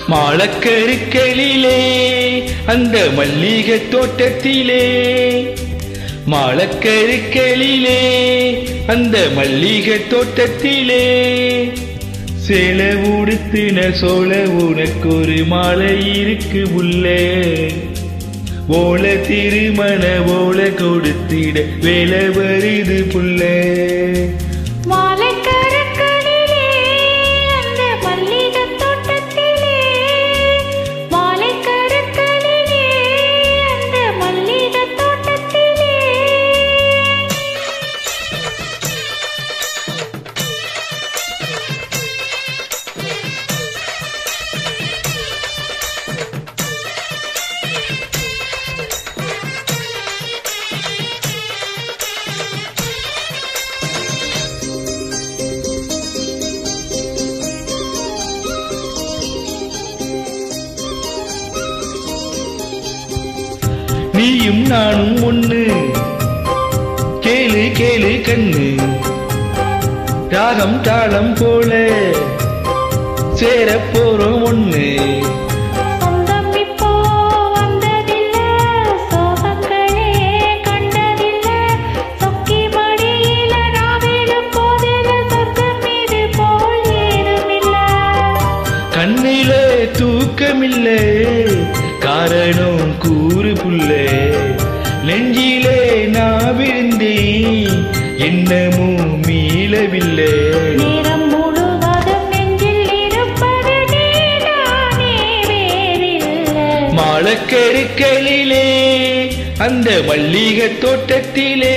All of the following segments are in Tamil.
மாளக்கருக்களிலே அந்த மல்லிகை தோட்டத்திலே மாளக்கருக்களிலே அந்த மல்லிகை தோட்டத்திலே சேல உடுத்தின சோழ உனக்கு ஒரு மாலை இருக்கு உள்ளே ஓல திருமண ஓல கொடுத்திட வேலை வருது புள்ளே மாலைக்கருக்களிலே அந்த மல்லிகைத் தோட்டத்திலே மாலைக்கருக்களிலே அந்த மல்லிகைத் தோட்டத்திலே நீயும் நானும் ஒண்ணு கேளு கேளு கண்ணு ராகம் தாளம் போல சேர போறோம் ஒண்ணு சொந்தம் இப்போ வந்ததில்ல சோகங்களே கண்டதில்ல சொக்கி மடியில நாவிலும் போதில சொர்க்கம் மீது போல் ஏதுமில்ல கண்ணிலே தூக்கமில்லை காரணம் கூறு புள்ளே நெஞ்சிலே நான் விழுந்தேன் என்னமும் மீளவில்லை நேரம் முழுவதும் நெஞ்சில் இருப்பது நீதானே வேறில்லை மாளக்கருக்களிலே அந்த மல்லிகை தோட்டத்திலே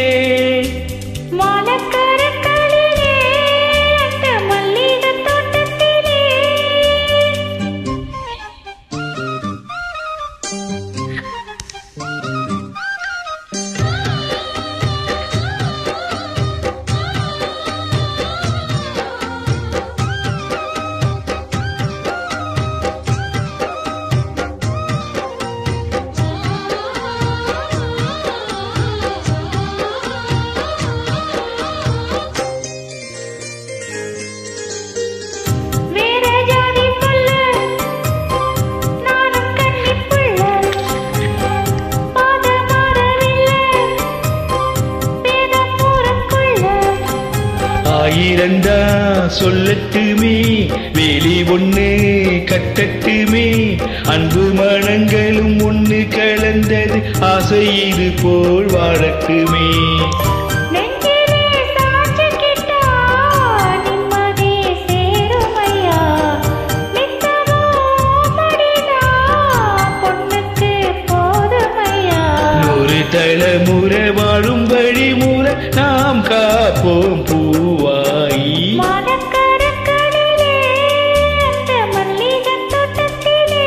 மாலக்கருக்களிலே அந்த மல்லிகைத் தோட்டத்திலே வேற ஜாதி புள்ள நானும் கன்னிப் புள்ள பாத மாறவில்லை வேதம் ஊருக்குள்ள ஆயிரந்தா சொல்லட்டுமே வேலி ஒண்ணு கட்டட்டுமே அன்பு மனங்களும் ஒண்ணு கலந்தது ஆசை இது போல் வாழட்டுமே நெஞ்சிலே சாட்சிக்கிட்டா நிம்மதி சேருமையா நித்தமோ மடிதா பொண்ணுக்கு போதுமையா நூறு தலைமுறை வாழும் வழிமுறை நாம் காப்போம் பூவாயி மாலக்கருக்களிலே அந்த மல்லிகைத் தோட்டத்திலே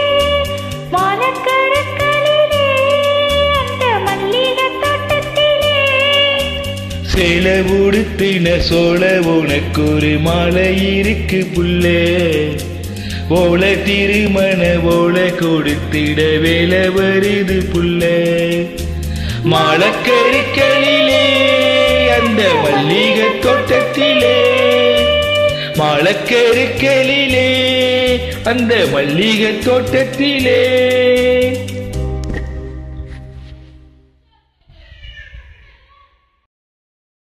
மாலக்கருக்களிலே அந்த மல்லிகைத் தோட்டத்திலே சேல உடுத்தின சோழ உனக்கு ஒரு மாலை இருக்கு புள்ளே ஓல திருமண ஓல கொடுத்திட வேலை வருது புள்ளே மாளக்கருக்களிலே அந்த மல்லிகை தோட்டத்திலே மாளக்கருக்களிலே அந்த மல்லிகை தோட்டத்திலே